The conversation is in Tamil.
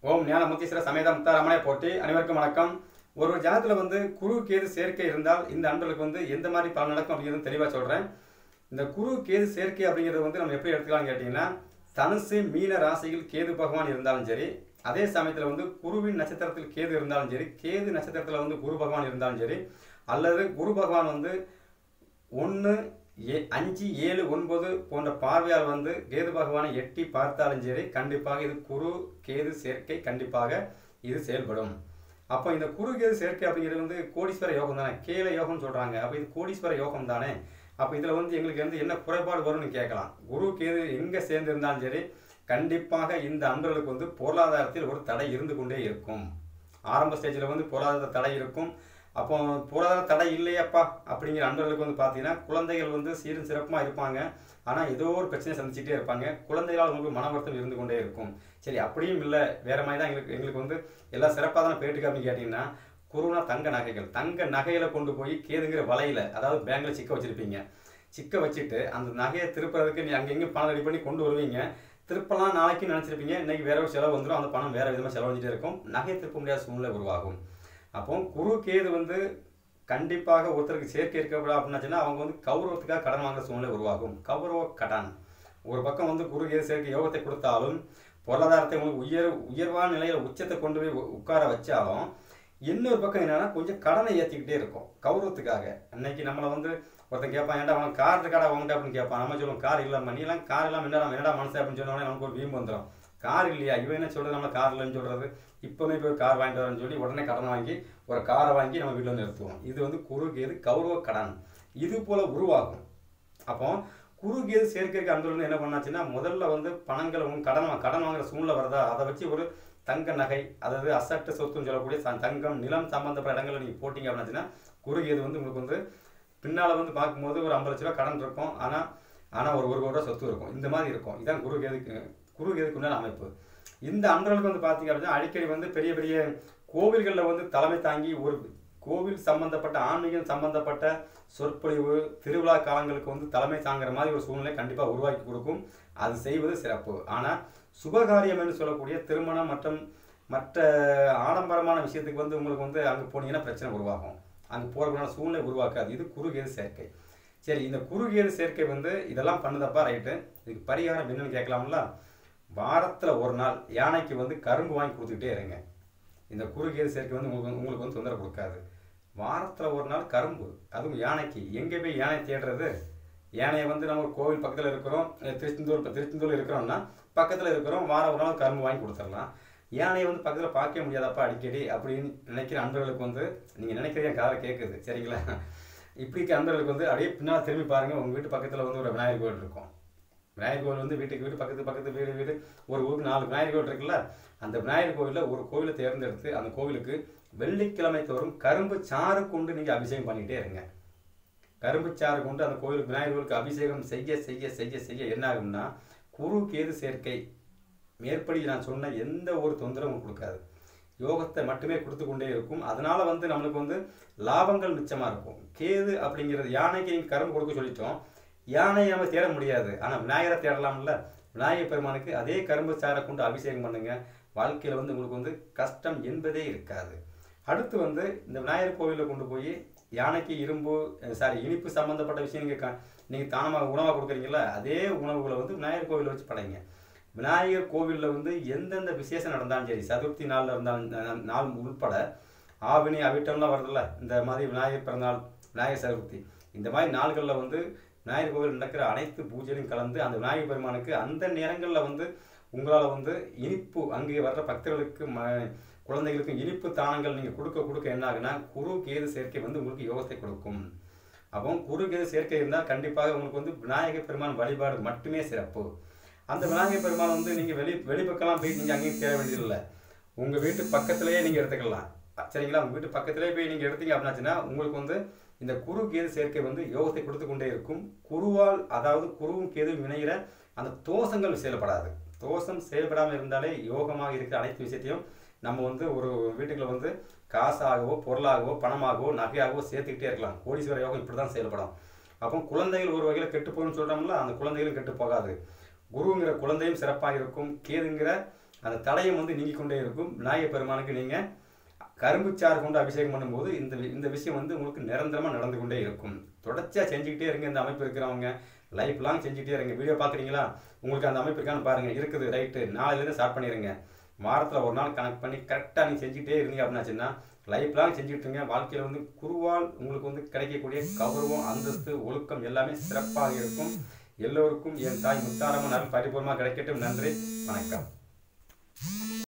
ஓம் ஞான முத்தீஸ்வர சமேத முத்தாரமனை போட்டி அனைவருக்கும் வணக்கம் ஒரு ஒரு ஜாதத்துல வந்து குரு கேது சேர்க்கை இருந்தால் இந்த அன்பர்களுக்கு வந்து எந்த மாதிரி பலன் நடக்கும் அப்படிங்கிறது தெளிவாக சொல்கிறேன் இந்த குரு கேது சேர்க்கை அப்படிங்கிறது வந்து நம்ம எப்படி எடுத்துக்கலாம்னு கேட்டிங்கன்னா தனுசு மீன ராசியில் கேது பகவான் இருந்தாலும் சரி அதே சமயத்தில் வந்து குருவின் நட்சத்திரத்தில் கேது இருந்தாலும் சரி கேது நட்சத்திரத்தில் வந்து குரு பகவான் இருந்தாலும் சரி அல்லது குரு பகவான் வந்து ஒன்று ஏ அஞ்சு ஏழு ஒன்பது போன்ற பார்வையால் வந்து கேது பகவானை எட்டி பார்த்தாலும் சரி கண்டிப்பாக இது குரு கேது சேர்க்கை கண்டிப்பாக இது செயல்படும் அப்போ இந்த குரு கேது சேர்க்கை அப்படிங்கிறது வந்து கோடீஸ்வர யோகம் தானே கேல யோகம்னு சொல்கிறாங்க அப்போ இது கோடீஸ்வர யோகம் தானே அப்போ இதில் வந்து எங்களுக்கு வந்து என்ன குறைபாடு வரும்னு கேட்கலாம் குரு கேது எங்கே சேர்ந்து இருந்தாலும் சரி கண்டிப்பாக இந்த அன்பர்களுக்கு வந்து பொருளாதாரத்தில் ஒரு தடை இருந்து கொண்டே இருக்கும் ஆரம்ப ஸ்டேஜில் வந்து பொருளாதார தடை இருக்கும் அப்போ பொருளாதார தடை இல்லையப்பா அப்படிங்கிற அன்பர்களுக்கு வந்து பார்த்தீங்கன்னா குழந்தைகள் வந்து சீரும் சிறப்புமாக இருப்பாங்க ஆனால் ஏதோ ஒரு பிரச்சனை சந்திச்சுட்டே இருப்பாங்க குழந்தைகளால் உங்களுக்கு மன வருத்தம் இருந்து கொண்டே இருக்கும் சரி அப்படியும் இல்லை வேற மாதிரி தான் எங்களுக்கு எங்களுக்கு வந்து எல்லாம் சிறப்பாக தானே போயிட்டு அப்படின்னு கேட்டிங்கன்னா குருனா தங்க நகைகள் தங்க நகையில கொண்டு போய் கேதுங்கிற வலையில அதாவது பேங்க்ல சிக்க வச்சிருப்பீங்க சிக்க வச்சுட்டு அந்த நகையை திருப்புறதுக்கு நீ அங்கங்க பணம் ரெடி பண்ணி கொண்டு வருவீங்க திருப்பலாம் நாளைக்கு நினச்சிருப்பீங்க இன்னைக்கு வேற ஒரு செலவு வந்துடும் அந்த பணம் வேற விதமாக செலவழிஞ்சிட்டே இருக்கும் நகையை திருப்ப முடியாத சூழ்நிலை உருவாகும் அப்போ குரு கேது வந்து கண்டிப்பாக ஒருத்தருக்கு சேர்க்கை இருக்கப்படா அப்படின்னாச்சுன்னா அவங்க வந்து கௌரவத்துக்காக கடன் வாங்குற சூழ்நிலை உருவாகும் கௌரவ கடன் ஒரு பக்கம் வந்து குரு கேது சேர்க்கை யோகத்தை கொடுத்தாலும் பொருளாதாரத்தை உங்களுக்கு உயர் உயர்வான நிலையில் உச்சத்தை கொண்டு போய் உ- உட்கார வச்சாலும் இன்னொரு பக்கம் என்னன்னா கொஞ்சம் கடனை ஏற்றிக்கிட்டே இருக்கும் கௌரவத்துக்காக அன்னைக்கு நம்மளை வந்து ஒருத்தன் கேட்பான் ஏன்டா அவன் கார் இருக்காடா வாங்கிட்டா அப்படின்னு கேட்பான் நம்ம சொல்லுவோம் கார் இல்லாம நீ எல்லாம் கார் இல்லாம என்னடா என்னடா மனசு அப்படின்னு சொன்னோடனே நமக்கு ஒரு வீம்பு வந்துடும் கார் இல்லையா இவன் என்ன சொல்றது நம்ம கார் இல்லைன்னு சொல்றது இப்போவே போய் கார் வாங்கிட்டு வரேன்னு சொல்லி உடனே கடன் வாங்கி ஒரு காரை வாங்கி நம்ம வீட்டில் வந்து நிறுத்துவோம் இது வந்து குறுகியது கௌரவ கடன் இது போல உருவாகும் அப்போ குறுகியது சேர்க்கைக்கு அந்த என்ன பண்ணாச்சுன்னா முதல்ல வந்து பணங்களை உங்க கடன் வா- கடன் வாங்குற சூழ்நிலை வருதா அதை வச்சு ஒரு தங்க நகை அதாவது அசட்டு சொத்துன்னு சொல்லக்கூடிய ச- தங்கம் நிலம் சம்பந்தப்பட்ட இடங்கள்ல நீங்கள் போட்டிங்க அப்படின்னாச்சுன்னா குறுகியது வந்து உங்களுக்கு வந்து பின்னால் வந்து பார்க்கும்போது ஒரு ஐம்பது லட்ச ரூபா கடன் இருக்கும் ஆனால் ஆனால் ஒரு ஒரு கோடி ரூபா சொத்து இருக்கும் இந்த மாதிரி இருக்கும் இதான் குறுகியதுக்கு குறுகியதுக்கு உண்டான அமைப்பு இந்த அன்பர்களுக்கு வந்து பார்த்தீங்க அப்படின்னா அடிக்கடி வந்து பெரிய பெரிய கோவில்களில் வந்து தலைமை தாங்கி ஒரு கோவில் சம்பந்தப்பட்ட ஆன்மீகம் சம்பந்தப்பட்ட சொற்பொழிவு திருவிழா காலங்களுக்கு வந்து தலைமை தாங்குற மாதிரி ஒரு சூழ்நிலை கண்டிப்பாக உருவாக்கி கொடுக்கும் அது செய்வது சிறப்பு ஆனால் சுபகாரியம் என்று சொல்லக்கூடிய திருமணம் மற்றும் மற்ற ஆடம்பரமான விஷயத்துக்கு வந்து உங்களுக்கு வந்து அங்கே போனீங்கன்னா பிரச்சனை உருவாகும் அங்கே போகிறதுக்கான சூழ்நிலை உருவாக்காது இது குறுகியது சேர்க்கை சரி இந்த குறுகியது சேர்க்கை வந்து இதெல்லாம் பண்ணுதப்பா ரைட்டு இதுக்கு பரிகாரம் என்னன்னு கேட்கலாம்ல வாரத்தில் ஒரு நாள் யானைக்கு வந்து கரும்பு வாங்கி கொடுத்துக்கிட்டே இருங்க இந்த குறுகியது சேர்க்கை வந்து உங்களுக்கு உங்களுக்கு வந்து தொந்தரவு கொடுக்காது வாரத்தில் ஒரு நாள் கரும்பு அதுவும் யானைக்கு எங்கே போய் யானை தேடுறது யானையை வந்து நம்ம ஒரு கோவில் பக்கத்தில் இருக்கிறோம் அஹ் திருச்செந்தூர் இப்போ திருச்செந்தூர் இருக்கிறோம்னா பக்கத்தில் இருக்கிறோம் வாரம் ஒரு நாள் கரும்பு வாங்கி கொடுத்துடலாம் யானையை வந்து பக்கத்தில் பார்க்கவே முடியாதப்பா அடிக்கடி அப்படின்னு நினைக்கிற அன்பர்களுக்கு வந்து நீங்கள் நினைக்கிறது என் காதை கேட்குது சரிங்களா இப்படிக்கு அன்பர்களுக்கு வந்து அப்படியே பின்னால் திரும்பி பாருங்கள் உங்கள் வீட்டு பக்கத்தில் வந்து ஒரு விநாயகர் கோவில் இருக்கும் விநாயகர் கோவில் வந்து வீட்டுக்கு வீடு பக்கத்து பக்கத்து வீடு வீடு ஒரு ஊருக்கு நாலு விநாயகர் கோவில் இருக்குல்ல அந்த விநாயகர் கோவிலில் ஒரு கோவிலை தேர்ந்தெடுத்து அந்த கோவிலுக்கு வெள்ளிக்கிழமை தோறும் கரும்பு சாறு கொண்டு நீங்கள் அபிஷேகம் பண்ணிக்கிட்டே இருங்க கரும்பு சாறு கொண்டு அந்த கோவிலுக்கு விநாயகர் கோவிலுக்கு அபிஷேகம் செய்ய செய்ய செய்ய செய்ய என்ன ஆகும்னா குரு கேது சேர்க்கை மேற்படி நான் சொன்ன எந்த ஒரு தொந்தரவும் கொடுக்காது யோகத்தை மட்டுமே கொடுத்து கொண்டே இருக்கும் அதனால வந்து நம்மளுக்கு வந்து லாபங்கள் மிச்சமா இருக்கும் கேது அப்படிங்கிறது யானைக்கு நீங்க கரும்பு கொடுக்க சொல்லிட்டோம் யானையை நம்ம தேட முடியாது ஆனா விநாயகரை தேடலாம்ல விநாயகர் பெருமானுக்கு அதே கரும்பு சாறை கொண்டு அபிஷேகம் பண்ணுங்க வாழ்க்கையில வந்து உங்களுக்கு வந்து கஷ்டம் என்பதே இருக்காது அடுத்து வந்து இந்த விநாயகர் கோவிலில் கொண்டு போய் யானைக்கு இரும்பு சாரி இனிப்பு சம்பந்தப்பட்ட விஷயம் நீங்க க- நீங்க தானமாக உணவாக கொடுக்குறீங்கல்ல அதே உணவுகளை வந்து விநாயகர் கோவிலில் வச்சு படைங்க விநாயகர் கோவிலில் வந்து எந்தெந்த விசேஷம் நடந்தாலும் சரி சதுர்த்தி நாளில் இருந்தாலும் நா- நாள் உள்பட ஆவினி அவிட்டம்லாம் வருதுல்ல இந்த மாதிரி விநாயகர் பிறந்தநாள் விநாயகர் சதுர்த்தி இந்த மாதிரி நாள்களில் வந்து விநாயகர் கோவில் நடக்கிற அனைத்து பூஜையும் கலந்து அந்த விநாயகர் பெருமானுக்கு அந்த நேரங்களில் வந்து உங்களால் வந்து இனிப்பு அங்கே வர்ற பக்தர்களுக்கு ம குழந்தைகளுக்கு இனிப்பு தானங்கள் நீங்கள் கொடுக்க கொடுக்க என்ன ஆகுனா குரு கேது சேர்க்கை வந்து உங்களுக்கு யோகத்தை கொடுக்கும் அப்போ குரு கேது சேர்க்கை இருந்தால் கண்டிப்பாக உங்களுக்கு வந்து விநாயகர் பெருமான் வழிபாடு மட்டுமே சிறப்பு அந்த விநாயகர் பெருமான் வந்து நீங்கள் வெளி வெளிப்பக்கம்லாம் போய் நீங்கள் அங்கேயும் தேட வேண்டியதில்லை உங்கள் வீட்டு பக்கத்திலேயே நீங்கள் எடுத்துக்கலாம் சரிங்களா உங்கள் வீட்டு பக்கத்திலேயே போய் நீங்கள் எடுத்தீங்க அப்படின்னாச்சுன்னா உங்களுக்கு வந்து இந்த குரு கேது சேர்க்கை வந்து யோகத்தை கொடுத்து கொண்டே இருக்கும் குருவால் அதாவது குருவும் கேதுவும் இணைகிற அந்த தோஷங்கள் செயல்படாது தோஷம் செயல்படாமல் இருந்தாலே யோகமாக இருக்கிற அனைத்து விஷயத்தையும் நம்ம வந்து ஒரு வீட்டுக்குள்ள வந்து காசாகவோ பொருளாகவோ பணமாகவோ நகையாகவோ சேர்த்துக்கிட்டே இருக்கலாம் கோடீஸ்வர யோகம் இப்படி தான் செயல்படும் அப்போ குழந்தைகள் ஒரு வகையில் கெட்டு போகும்னு சொல்கிறோம்ல அந்த குழந்தைகளும் கெட்டு போகாது குருங்கிற குழந்தையும் சிறப்பாக இருக்கும் கேதுங்கிற அந்த தடயம் வந்து நீங்கிக் கொண்டே இருக்கும் விநாயகர் பெருமானுக்கு நீங்கள் கரும்புச்சாறு கொண்டு அபிஷேகம் பண்ணும்போது இந்த வி- இந்த விஷயம் வந்து உங்களுக்கு நிரந்தரமாக நடந்து கொண்டே இருக்கும் தொடர்ச்சியாக செஞ்சுக்கிட்டே இருங்க இந்த அமைப்பு இருக்கிறவங்க லைஃப் லாங் செஞ்சுக்கிட்டே இருங்க வீடியோ பார்க்குறீங்களா உங்களுக்கு அந்த அமைப்பு இருக்கான்னு பாருங்கள் இருக்குது ரைட்டு நாளையிலேருந்து ஸ்டார்ட் பண்ணிடுங்க வாரத்தில் ஒரு நாள் கனெக்ட் பண்ணி கரெக்டாக நீங்கள் செஞ்சுட்டே இருந்தீங்க அப்படின்னாச்சுன்னா லைஃப் லாங் செஞ்சுட்டு இருங்க வாழ்க்கையில் வந்து குருவால் உங்களுக்கு வந்து கிடைக்கக்கூடிய கௌரவம் அந்தஸ்து ஒழுக்கம் எல்லாமே சிறப்பாக இருக்கும் எல்லோருக்கும் என் தாய் முத்தாரம்மன் அருள் பரிபூர்ணமாக கிடைக்கட்டும் நன்றி வணக்கம்